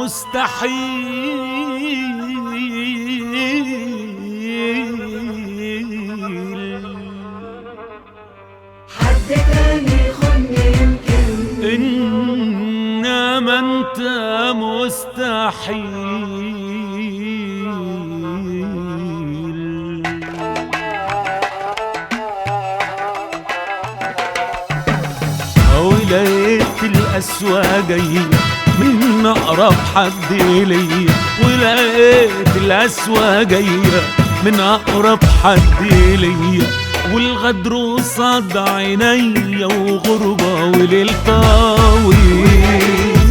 مستحيل حد تاني خدني يمكن إنما أنت مستحيل ولقيت الأسوأ جاية من أقرب حد ليا ولقيت الأسوأ جاية من أقرب حد ليا والغدر قصاد عينيا وغربة وليل طويل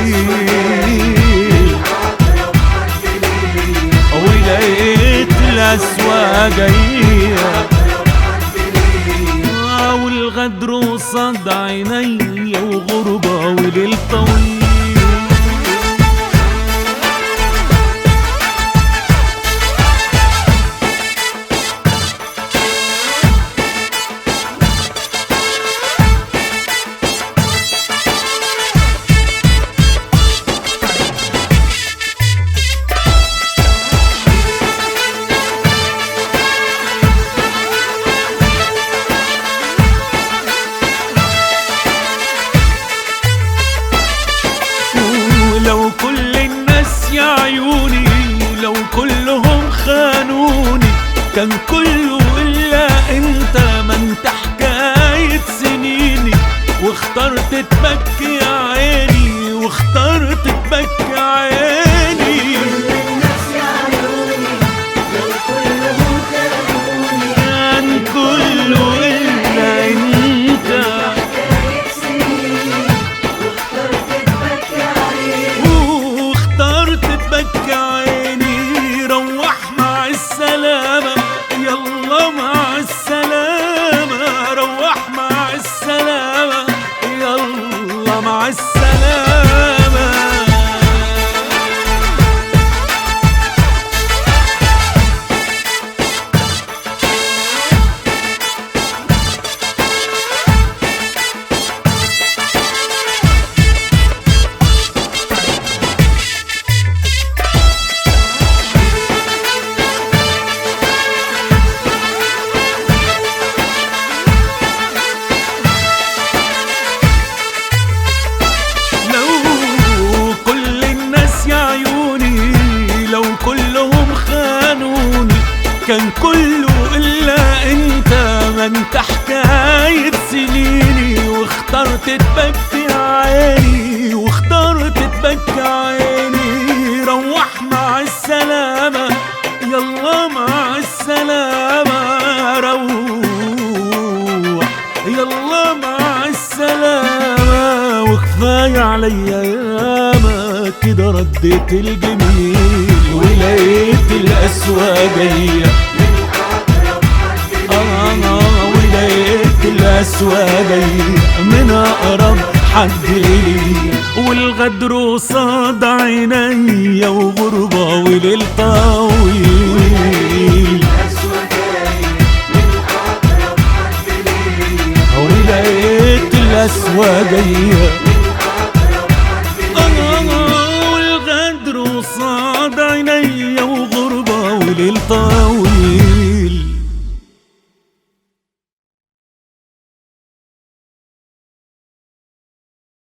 ولقيت الأسوأ جاية آه والغدر قصاد عينيا وغربة وليل طويل ولو كل الناس يا عيوني لو كلهم خانوني كان كله إلا أنت ما أنت حكاية سنيني واخترت تبكي يا عيني واخترت تبكي عيني الناس يا عيوني لو كلهم خدوني كان كله إلا أنت حكاية سنين واخترت تبكي عليك واخترت تبكي عيني روح مع السلامة يلا مع السلامة روح مع السلامة يلا مع السلامة لو كل الناس يا عيوني لو كلهم خانوني كان كله إلا أنت ما أنت حكاية سنيني واخترت تبكي عيني واخترت تبكي عيني روح مع السلامة يلا مع السلامة روح يلا مع السلامة وكفاية عليا ياما كده رديت الجميل ولقيت الأسوأ جاية آه ولقيت الأسوأ جاية من أقرب حد ليا والغدر قصاد عينيا وغربة وليل طويل ولقيت الأسوأ جاية آه والغدر قصاد عينيا وغربة وليل طويل